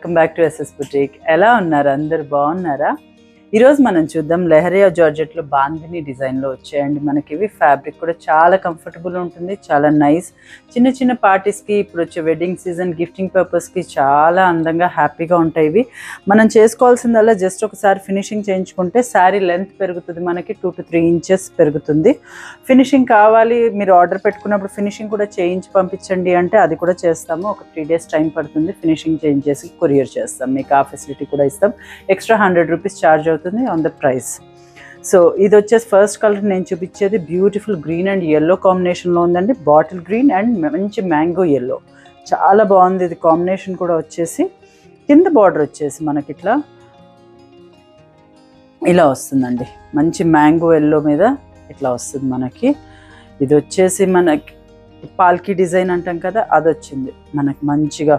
welcome back to SS boutique ఎలా ఉన్నారు అందరు బాగున్నారా ఈరోజు మనం చూద్దాం లెహరియా జార్జెట్లో బాందిని డిజైన్లో వచ్చాయండి మనకి ఇవి ఫ్యాబ్రిక్ కూడా చాలా కంఫర్టబుల్ ఉంటుంది చాలా నైస్ చిన్న చిన్న పార్టీస్కి ఇప్పుడు వచ్చే వెడ్డింగ్ సీజన్ గిఫ్టింగ్ పర్పస్కి చాలా అందంగా హ్యాపీగా ఉంటాయి ఇవి మనం చేసుకోవాల్సిందల్లా జస్ట్ ఒకసారి ఫినిషింగ్ చేయించుకుంటే శారీ లెంత్ పెరుగుతుంది మనకి టూ టు త్రీ ఇంచెస్ పెరుగుతుంది ఫినిషింగ్ కావాలి మీరు ఆర్డర్ పెట్టుకున్నప్పుడు ఫినిషింగ్ కూడా చేయించి పంపించండి అంటే అది కూడా చేస్తాము ఒక త్రీ డేస్ టైం పడుతుంది ఫినిషింగ్ చేంజ్ చేసి కొరియర్ చేస్తాం మీకు ఆ ఫెసిలిటీ కూడా ఇస్తాం ఎక్స్ట్రా హండ్రెడ్ రూపీస్ ఛార్జ్ అవుతుంది ఆన్ ద ప్రైస్ సో ఇది వచ్చేసి ఫస్ట్ కలర్ నేను చూపించేది బ్యూటిఫుల్ గ్రీన్ అండ్ ఎల్లో కాంబినేషన్లో ఉందండి బాటిల్ గ్రీన్ అండ్ మంచి మ్యాంగో ఎల్లో చాలా బాగుంది ఇది కాంబినేషన్ కూడా వచ్చేసి కింద బార్డర్ వచ్చేసి మనకి ఇట్లా ఇలా వస్తుందండి మంచి మ్యాంగో ఎల్లో మీద ఇట్లా వస్తుంది మనకి ఇది వచ్చేసి మనకి పాల్కి డిజైన్ అంటాం కదా అది వచ్చింది మనకి మంచిగా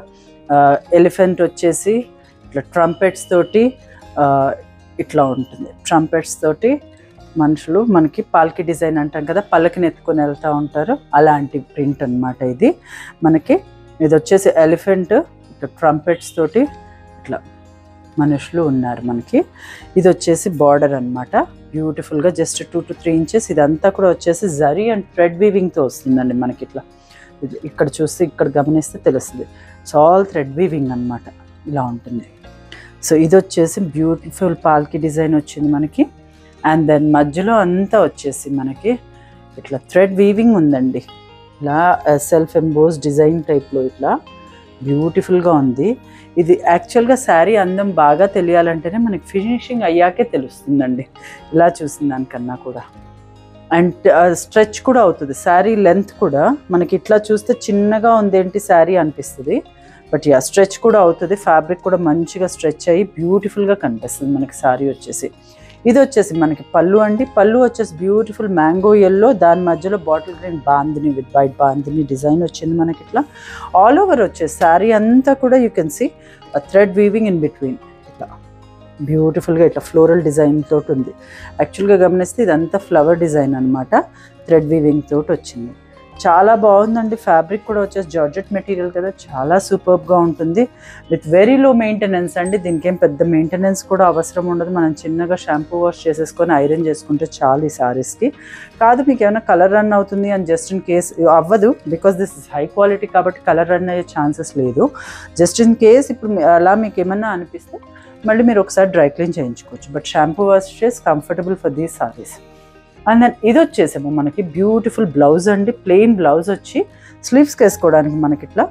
ఎలిఫెంట్ వచ్చేసి ఇట్లా ట్రంపెట్స్ తోటి ఆ, ఇట్లా ఉంటుంది ట్రంపెట్స్ తోటి మనుషులు మనకి పాల్కి డిజైన్ అంటాం కదా పల్లకిని ఎత్తుకొని వెళ్తూ ఉంటారు అలాంటి ప్రింట్ అన్నమాట ఇది మనకి ఇది వచ్చేసి ఎలిఫెంట్ ఇట్లా ట్రంపెట్స్ తోటి ఇట్లా మనుషులు ఉన్నారు మనకి ఇది వచ్చేసి బార్డర్ అనమాట బ్యూటిఫుల్గా just two to three inches ఇదంతా కూడా వచ్చేసి జరీ అండ్ థ్రెడ్ వీవింగ్తో వస్తుందండి మనకి ఇట్లా ఇది ఇక్కడ చూస్తే ఇక్కడ గమనిస్తే తెలుస్తుంది ఆల్ థ్రెడ్ వీవింగ్ అనమాట ఇలా ఉంటుంది సో ఇది వచ్చేసి బ్యూటిఫుల్ పాల్కి డిజైన్ వచ్చింది మనకి అండ్ దెన్ మధ్యలో అంతా వచ్చేసి మనకి ఇట్లా థ్రెడ్ వీవింగ్ ఉందండి ఇలా సెల్ఫ్ ఎంబోస్ డిజైన్ టైప్లో ఇట్లా బ్యూటిఫుల్గా ఉంది ఇది యాక్చువల్గా శారీ అందం బాగా తెలియాలంటేనే మనకి ఫినిషింగ్ అయ్యాకే తెలుస్తుందండి ఇలా చూసిన దానికన్నా కూడా అండ్ స్ట్రెచ్ కూడా అవుతుంది శారీ లెంత్ కూడా మనకి ఇట్లా చూస్తే చిన్నగా ఉంది ఏంటి శారీ అనిపిస్తుంది బట్ యా స్ట్రెచ్ కూడా అవుతుంది ఫ్యాబ్రిక్ కూడా మంచిగా స్ట్రెచ్ అయ్యి బ్యూటిఫుల్గా కనిపిస్తుంది మనకి శారీ వచ్చేసి ఇది వచ్చేసి మనకి పళ్ళు అండి పళ్ళు వచ్చేసి బ్యూటిఫుల్ మ్యాంగో ఎల్లో దాని మధ్యలో bottle green bandhani with white bandhani design వచ్చింది మనకి ఇట్లా ఆల్ ఓవర్ వచ్చేసి శారీ అంతా కూడా you can see thread weaving in between ఇట్లా బ్యూటిఫుల్గా ఇట్లా ఫ్లోరల్ డిజైన్ తోటి ఉంది యాక్చువల్గా గమనిస్తే ఇదంతా ఫ్లవర్ డిజైన్ అనమాట థ్రెడ్ వీవింగ్ తోటి వచ్చింది చాలా బాగుందండి ఫ్యాబ్రిక్ కూడా వచ్చేసి జార్జెట్ మెటీరియల్ కదా చాలా సూపర్గా ఉంటుంది విత్ వెరీ లో మెయింటెనెన్స్ అండి దీనికి ఏం పెద్ద మెయింటెనెన్స్ కూడా అవసరం ఉండదు మనం చిన్నగా షాంపూ వాష్ చేసేసుకొని ఐరన్ చేసుకుంటే చాలు ఈ సారీస్కి కాదు మీకు ఏమైనా కలర్ రన్ అవుతుంది అని జస్ట్ ఇన్ కేస్ అవ్వదు because this is high quality కాబట్టి కలర్ రన్ అయ్యే ఛాన్సెస్ లేదు జస్ట్ ఇన్ కేస్ ఇప్పుడు మీ- అలా మీకు ఏమన్నా అనిపిస్తే మళ్ళీ మీరు ఒకసారి డ్రై క్లీన్ చేయించుకోవచ్చు బట్ షాంపూ వాష్ చేసి comfortable for these saris and then ఇది వచ్చేసేమో మనకి బ్యూటిఫుల్ బ్లౌజ్ అండి ప్లెయిన్ బ్లౌజ్ వచ్చి స్లీవ్స్కి వేసుకోవడానికి మనకి ఇట్లా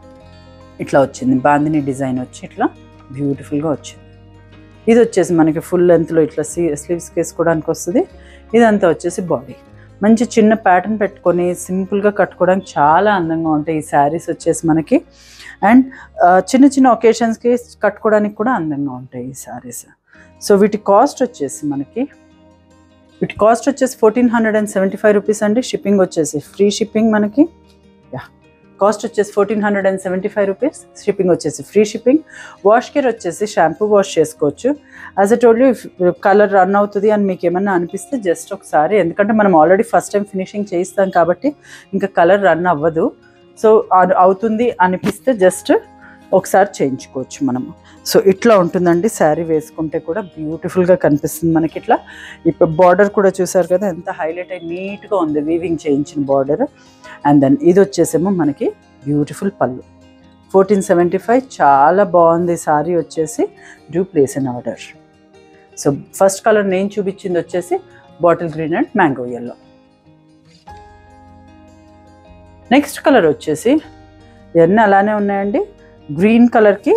ఇట్లా వచ్చింది బాందిని డిజైన్ వచ్చి ఇట్లా బ్యూటిఫుల్గా వచ్చింది ఇది వచ్చేసి మనకి ఫుల్ లెంత్లో ఇట్లా సీ స్లీవ్స్కి వేసుకోవడానికి వస్తుంది ఇదంతా వచ్చేసి బాడీ మంచి చిన్న ప్యాటర్న్ పెట్టుకొని సింపుల్గా కట్టుకోవడానికి చాలా అందంగా ఉంటాయి ఈ శారీస్ వచ్చేసి మనకి అండ్ చిన్న చిన్న ఒకేషన్స్కి కట్టుకోవడానికి కూడా అందంగా ఉంటాయి ఈ శారీస్ సో వీటి కాస్ట్ వచ్చేసి మనకి వీటి కాస్ట్ వచ్చేసి fourteen hundred and seventy five rupees అండి షిప్పింగ్ వచ్చేసి ఫ్రీ షిప్పింగ్ మనకి యా కాస్ట్ వచ్చేసి fourteen hundred and seventy five rupees shipping వచ్చేసి ఫ్రీ షిప్పింగ్ వాష్ కేర్ వచ్చేసి షాంపూ వాష్ చేసుకోవచ్చు as I told colour run అవుతుంది అని మీకు ఏమన్నా అనిపిస్తే జస్ట్ ఒకసారి ఎందుకంటే మనం ఆల్రెడీ ఫస్ట్ టైం ఫినిషింగ్ చేయిస్తాం కాబట్టి ఇంకా కలర్ రన్ అవ్వదు సో అవుతుంది అనిపిస్తే జస్ట్ ఒకసారి చేయించుకోవచ్చు మనము సో ఇట్లా ఉంటుందండి శారీ వేసుకుంటే కూడా బ్యూటిఫుల్గా కనిపిస్తుంది మనకి ఇట్లా ఇప్పుడు బార్డర్ కూడా చూసారు కదా ఎంత హైలైట్ అయి నీట్గా ఉంది వీవింగ్ చేయించిన బార్డర్ అండ్ దెన్ ఇది వచ్చేసేమో మనకి బ్యూటిఫుల్ పళ్ళు ఫోర్టీన్ సెవెంటీ ఫైవ్ చాలా బాగుంది శారీ వచ్చేసి do place in order so first colour నేను చూపించింది వచ్చేసి bottle green and mango yellow next colour వచ్చేసి ఇవన్నీ అలానే ఉన్నాయండి గ్రీన్ కలర్కి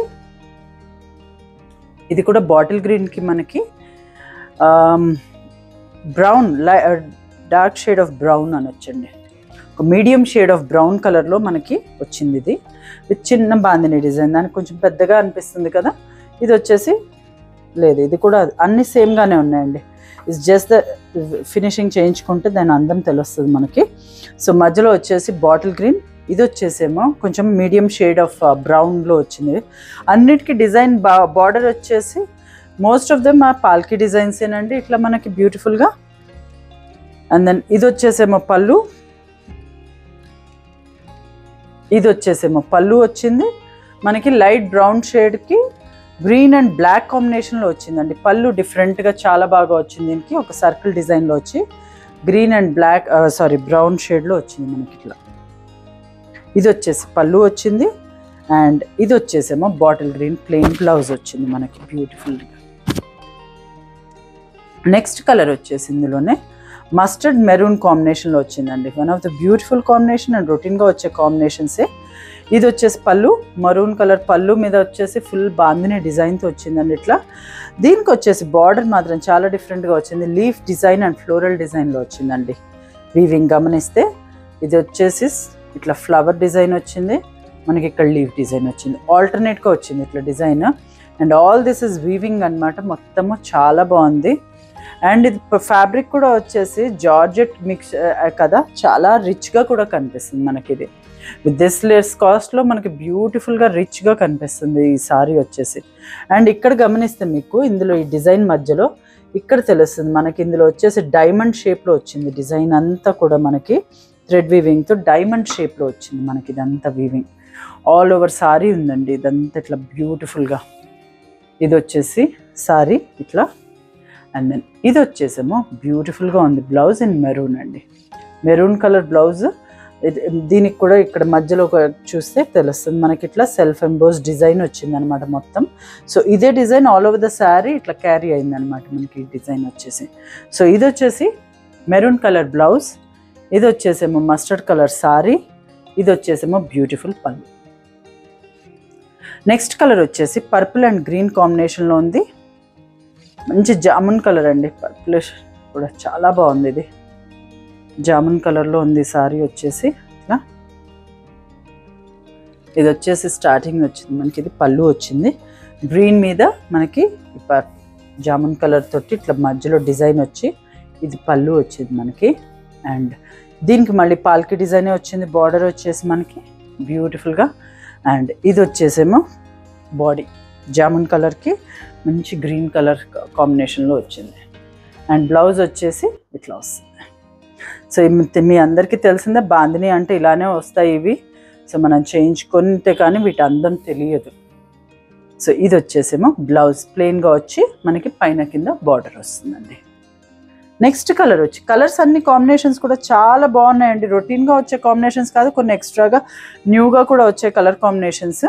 ఇది కూడా బాటిల్ గ్రీన్కి మనకి brown dark shade of brown అనొచ్చండి ఒక మీడియం షేడ్ ఆఫ్ బ్రౌన్ కలర్లో మనకి వచ్చింది ఇది విత్ చిన్న బాందిని డిజైన్ దానికి కొంచెం పెద్దగా అనిపిస్తుంది కదా ఇది వచ్చేసి లేదు ఇది కూడా అన్ని సేమ్గానే ఉన్నాయండి ఇట్స్ జస్ట్ ద ఫినిషింగ్ చేయించుకుంటే దాని అందం తెలుస్తుంది మనకి సో మధ్యలో వచ్చేసి బాటిల్ గ్రీన్ ఇది వచ్చేసేమో కొంచెం మీడియం షేడ్ ఆఫ్ బ్రౌన్లో వచ్చింది అన్నిటికీ డిజైన్ బా బార్డర్ వచ్చేసి మోస్ట్ ఆఫ్ దెమ్ ఆ పాల్కి డిజైన్స్ ఏనండి ఇట్లా మనకి బ్యూటిఫుల్గా అండ్ దెన్ ఇది వచ్చేసేమో పళ్ళు ఇది వచ్చేసేమో పళ్ళు వచ్చింది మనకి లైట్ బ్రౌన్ షేడ్కి గ్రీన్ అండ్ బ్లాక్ కాంబినేషన్లో వచ్చిందండి పళ్ళు డిఫరెంట్గా చాలా బాగా వచ్చింది దీనికి ఒక సర్కిల్ డిజైన్లో వచ్చి green and black sorry brown షేడ్లో వచ్చింది మనకి ఇట్లా ఇది వచ్చేసి పళ్ళు వచ్చింది అండ్ ఇది వచ్చేసేమో బాటిల్ గ్రీన్ ప్లెయిన్ బ్లౌజ్ వచ్చింది మనకి బ్యూటిఫుల్గా నెక్స్ట్ కలర్ వచ్చేసి ఇందులోనే మస్టర్డ్ మెరూన్ కాంబినేషన్లో వచ్చిందండి one of the beautiful combination and రొటీన్గా వచ్చే కాంబినేషన్సే ఇది వచ్చేసి పళ్ళు మరూన్ కలర్ పళ్ళు మీద వచ్చేసి ఫుల్ బాందిని డిజైన్తో వచ్చిందండి ఇట్లా దీనికి వచ్చేసి బార్డర్ మాత్రం చాలా డిఫరెంట్గా వచ్చింది లీఫ్ డిజైన్ అండ్ ఫ్లోరల్ డిజైన్లో వచ్చిందండి వీవింగ్ గమనిస్తే ఇది వచ్చేసి ఇట్లా ఫ్లవర్ డిజైన్ వచ్చింది మనకి ఇక్కడ లీఫ్ డిజైన్ వచ్చింది ఆల్టర్నేట్గా వచ్చింది ఇట్లా design and all this is weaving అన్నమాట మొత్తము చాలా బాగుంది అండ్ ఇది ఫ్యాబ్రిక్ కూడా వచ్చేసి జార్జెట్ మిక్స్ కదా చాలా రిచ్గా కూడా కనిపిస్తుంది మనకి ఇది విత్ దిస్ లేస్ కాస్ట్లో మనకి బ్యూటిఫుల్గా రిచ్గా కనిపిస్తుంది ఈ సారీ వచ్చేసి అండ్ ఇక్కడ గమనిస్తే మీకు ఇందులో ఈ డిజైన్ మధ్యలో ఇక్కడ తెలుస్తుంది మనకి ఇందులో వచ్చేసి డైమండ్ షేప్లో వచ్చింది డిజైన్ అంతా కూడా మనకి థ్రెడ్ వీవింగ్తో డైమండ్ షేప్లో వచ్చింది మనకి ఇదంతా వీవింగ్ ఆల్ ఓవర్ సారీ ఉందండి ఇదంతా ఇట్లా బ్యూటిఫుల్గా ఇది వచ్చేసి సారీ ఇట్లా అండ్ దెన్ ఇది వచ్చేసేమో బ్యూటిఫుల్గా ఉంది బ్లౌజ్ ఇన్ మెరూన్ అండి మెరూన్ కలర్ బ్లౌజ్ దీనికి కూడా ఇక్కడ మధ్యలో ఒక చూస్తే తెలుస్తుంది మనకి ఇట్లా సెల్ఫ్ ఎంబోస్ డిజైన్ వచ్చింది అనమాట మొత్తం సో ఇదే design all over the sari ఇట్లా క్యారీ అయింది అనమాట మనకి ఈ డిజైన్ వచ్చేసి సో ఇది వచ్చేసి మెరూన్ కలర్ బ్లౌజ్ ఇది వచ్చేసేమో మస్టర్డ్ కలర్ సారీ ఇది వచ్చేసేమో బ్యూటిఫుల్ పళ్ళు నెక్స్ట్ కలర్ వచ్చేసి పర్పుల్ అండ్ గ్రీన్ కాంబినేషన్లో ఉంది మంచి జామున్ కలర్ అండి పర్పుల్ కూడా చాలా బాగుంది ఇది జామున్ కలర్లో ఉంది సారీ వచ్చేసి ఇట్లా ఇది వచ్చేసి స్టార్టింగ్ వచ్చింది మనకి ఇది పళ్ళు వచ్చింది గ్రీన్ మీద మనకి ఈ పర్- జామున్ కలర్ తోటి ఇట్లా మధ్యలో డిజైన్ వచ్చి ఇది పళ్ళు వచ్చింది మనకి అండ్ దీనికి మళ్ళీ పాల్కి డిజైనే వచ్చింది బార్డర్ వచ్చేసి మనకి బ్యూటిఫుల్గా అండ్ ఇది వచ్చేసేమో బాడీ జామున్ కలర్కి మంచి గ్రీన్ కలర్ కాంబినేషన్లో వచ్చింది అండ్ బ్లౌజ్ వచ్చేసి ఇట్లా వస్తుంది సో ఇవి మీ అందరికీ తెలిసిందే బాందిని అంటే ఇలానే వస్తాయి ఇవి సో మనం చేయించుకుంటే కానీ వీటి అందం తెలియదు సో ఇది వచ్చేసేమో బ్లౌజ్ ప్లెయిన్గా వచ్చి మనకి పైన కింద బార్డర్ వస్తుందండి నెక్స్ట్ కలర్ వచ్చి కలర్స్ అన్ని కాంబినేషన్స్ కూడా చాలా బాగున్నాయండి రొటీన్గా వచ్చే కాంబినేషన్స్ కాదు కొన్ని ఎక్స్ట్రాగా న్యూగా కూడా వచ్చే కలర్ కాంబినేషన్స్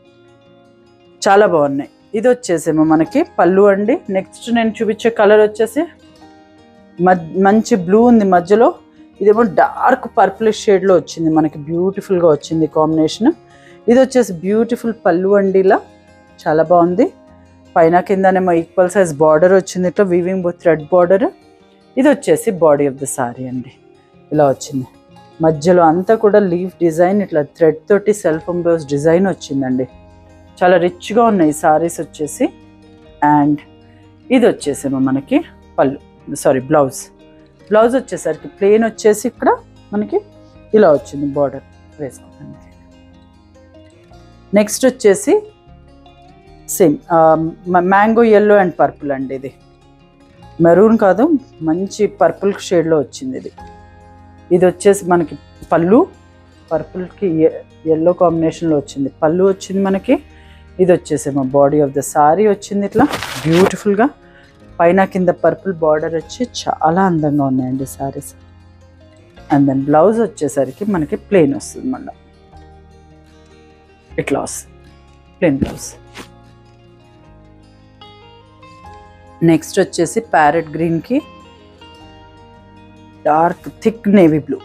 చాలా బాగున్నాయి ఇది వచ్చేసేమో మనకి పళ్ళు అండి నెక్స్ట్ నేను చూపించే కలర్ వచ్చేసి మద్- మంచి బ్లూ ఉంది మధ్యలో ఇదేమో డార్క్ పర్పుల్ షేడ్లో వచ్చింది మనకి బ్యూటిఫుల్గా వచ్చింది కాంబినేషన్ ఇది వచ్చేసి బ్యూటిఫుల్ పళ్ళు అండి ఇలా చాలా బాగుంది పైన కిందనేమో ఈక్వల్ సైజ్ బార్డర్ వచ్చింది ఇట్లా వీవింగ్ థ్రెడ్ బార్డర్ ఇది వచ్చేసి బాడీ ఆఫ్ ద సారీ అండి ఇలా వచ్చింది మధ్యలో అంతా కూడా లీఫ్ డిజైన్ ఇట్లా థ్రెడ్ తోటి సెల్ఫ్ ఎంబోస్ డిజైన్ వచ్చిందండి చాలా రిచ్గా ఉన్నాయి సారీస్ వచ్చేసి అండ్ ఇది వచ్చేసేమో మనకి పళ్ళు సారీ బ్లౌజ్ బ్లౌజ్ వచ్చేసరికి ప్లెయిన్ వచ్చేసి ఇక్కడ మనకి ఇలా వచ్చింది బార్డర్ వేసుకోవడానికి నెక్స్ట్ వచ్చేసి same mango yellow and purple అండి ఇది మెరూన్ కాదు మంచి పర్పుల్ షేడ్లో వచ్చింది ఇది ఇది వచ్చేసి మనకి పళ్ళు పర్పుల్కి ఎల్లో కాంబినేషన్లో వచ్చింది పళ్ళు వచ్చింది మనకి ఇది వచ్చేసేమో బాడీ ఆఫ్ ద సారీ వచ్చింది ఇట్లా బ్యూటిఫుల్గా పైన కింద పర్పుల్ బార్డర్ వచ్చి చాలా అందంగా ఉన్నాయండి సారీస్ అండ్ దెన్ బ్లౌజ్ వచ్చేసరికి మనకి ప్లెయిన్ వస్తుంది మళ్ళీ ఇట్లా వస్తుంది ప్లెయిన్ బ్లౌజ్ నెక్స్ట్ వచ్చేసి ప్యారెట్ గ్రీన్కి డార్క్ థిక్ నేవీ బ్లూ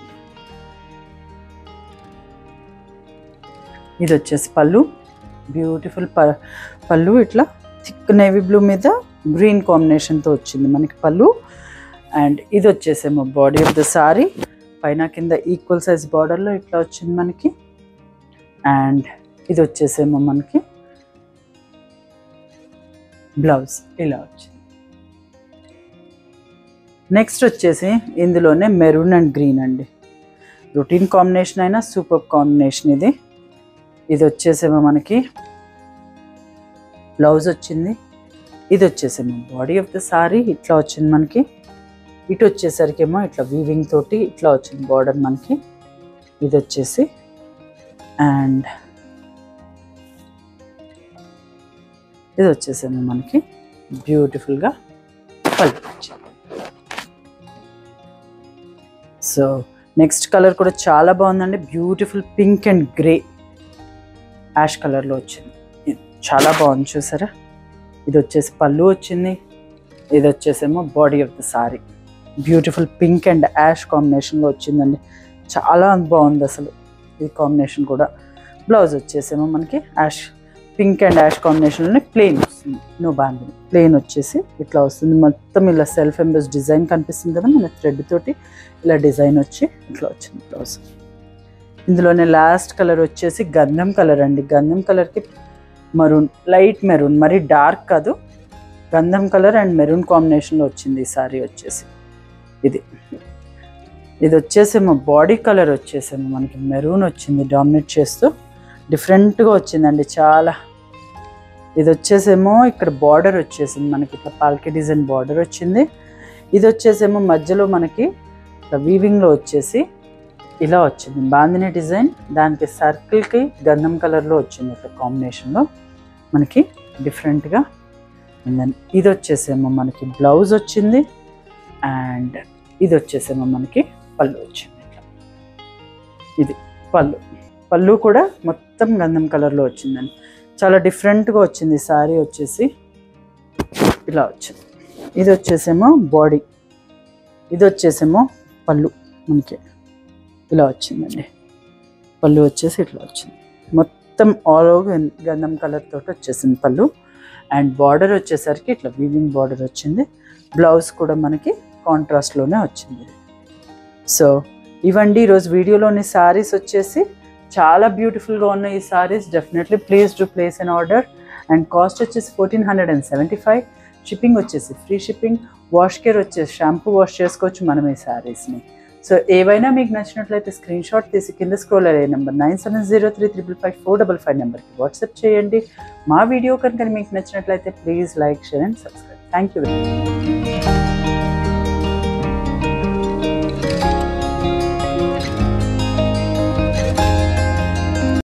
ఇది వచ్చేసి పళ్ళు బ్యూటిఫుల్ ప పళ్ళు ఇట్లా థిక్ నేవీ బ్లూ మీద గ్రీన్ కాంబినేషన్తో వచ్చింది మనకి పళ్ళు అండ్ ఇది వచ్చేసేమో బాడీ ఆఫ్ ద సారీ పైన కింద ఈక్వల్ సైజ్ బార్డర్లో ఇట్లా వచ్చింది మనకి అండ్ ఇది వచ్చేసేమో మనకి బ్లౌజ్ ఇలా వచ్చింది నెక్స్ట్ వచ్చేసి ఇందులోనే మెరూన్ అండ్ గ్రీన్ అండి రొటీన్ కాంబినేషన్ అయినా సూపర్ కాంబినేషన్ ఇది ఇది వచ్చేసేమో మనకి బ్లౌజ్ వచ్చింది ఇది వచ్చేసేమో బాడీ ఆఫ్ ద సారీ ఇట్లా వచ్చింది మనకి ఇటు వచ్చేసరికి ఏమో ఇట్లా వీవింగ్ తోటి ఇట్లా వచ్చింది బార్డర్ మనకి ఇది వచ్చేసి అండ్ ఇది వచ్చేసేమో మనకి బ్యూటిఫుల్గా పళ్ళు వచ్చింది సో నెక్స్ట్ కలర్ కూడా చాలా బాగుందండి beautiful pink and grey ash కలర్లో వచ్చింది ఇది చాలా బాగుంది చూసారా ఇది వచ్చేసి పళ్ళు వచ్చింది ఇది వచ్చేసేమో body of the sari beautiful pink and ash కాంబినేషన్లో వచ్చిందండి చాలా బాగుంది అసలు ఈ కాంబినేషన్ కూడా బ్లౌజ్ వచ్చేసేమో మనకి యాష్ పింక్ అండ్ యాష్ కాంబినేషన్లోనే ప్లెయిన్ వస్తుంది నో బాండిని ప్లెయిన్ వచ్చేసి ఇట్లా వస్తుంది మొత్తం ఇలా సెల్ఫ్ ఎంబెస్ డిజైన్ కనిపిస్తుంది కదా మన థ్రెడ్ తోటి ఇలా డిజైన్ వచ్చి ఇట్లా వచ్చింది బ్లౌజ్ ఇందులోనే లాస్ట్ కలర్ వచ్చేసి గంధం కలర్ అండి గంధం కలర్కి మరూన్ లైట్ మెరూన్ మరి డార్క్ కాదు గంధం కలర్ అండ్ మెరూన్ కాంబినేషన్లో వచ్చింది ఈ సారీ వచ్చేసి ఇది ఇది వచ్చేసేమో బాడీ కలర్ వచ్చేసేమో మనకి మెరూన్ వచ్చింది డామినేట్ చేస్తూ డిఫరెంట్గా వచ్చిందండి చాలా ఇది వచ్చేసేమో ఇక్కడ బార్డర్ వచ్చేసింది మనకి ఇట్లా పాల్కి డిజైన్ బార్డర్ వచ్చింది ఇది వచ్చేసేమో మధ్యలో మనకి ఇట్లా వీవింగ్లో వచ్చేసి ఇలా వచ్చింది బాందిని డిజైన్ దానికి సర్కిల్కి గంధం కలర్లో వచ్చింది ఇట్లా కాంబినేషన్లో మనకి డిఫరెంట్గా దెన్ ఇది వచ్చేసేమో మనకి బ్లౌజ్ వచ్చింది అండ్ ఇది వచ్చేసేమో మనకి పళ్ళు వచ్చింది ఇట్లా ఇది పళ్ళు పళ్ళు కూడా మొత్తం గంధం కలర్లో వచ్చిందండి చాలా డిఫరెంట్గా వచ్చింది సారీ వచ్చేసి ఇలా వచ్చింది ఇది వచ్చేసేమో బాడీ ఇది వచ్చేసేమో పళ్ళు మనకి ఇలా వచ్చిందండి పళ్ళు వచ్చేసి ఇట్లా వచ్చింది మొత్తం ఆల్ ఓవర్ గంధం కలర్ తోటి వచ్చేసింది పళ్ళు అండ్ బార్డర్ వచ్చేసరికి ఇట్లా వీవింగ్ బార్డర్ వచ్చింది బ్లౌజ్ కూడా మనకి కాంట్రాస్ట్లోనే వచ్చింది సో ఇవండి ఈరోజు వీడియోలోని సారీస్ వచ్చేసి చాలా బ్యూటిఫుల్గా ఉన్నాయి ఈ saris definitely please to place an order and cost వచ్చేసి fourteen hundred and seventy five shipping వచ్చేసి ఫ్రీ షిప్పింగ్ వాష్ కేర్ వచ్చేసి షాంపూ వాష్ చేసుకోవచ్చు మనం ఈ సారీస్ని సో ఏవైనా మీకు నచ్చినట్లయితే స్క్రీన్ షాట్ తీసి కింద స్క్రోల్ అయ్యే number nine seven zero three triple five four double five నెంబర్కి వాట్సాప్ చేయండి మా వీడియో కనుక మీకు నచ్చినట్లయితే please like share and subscribe thank you very much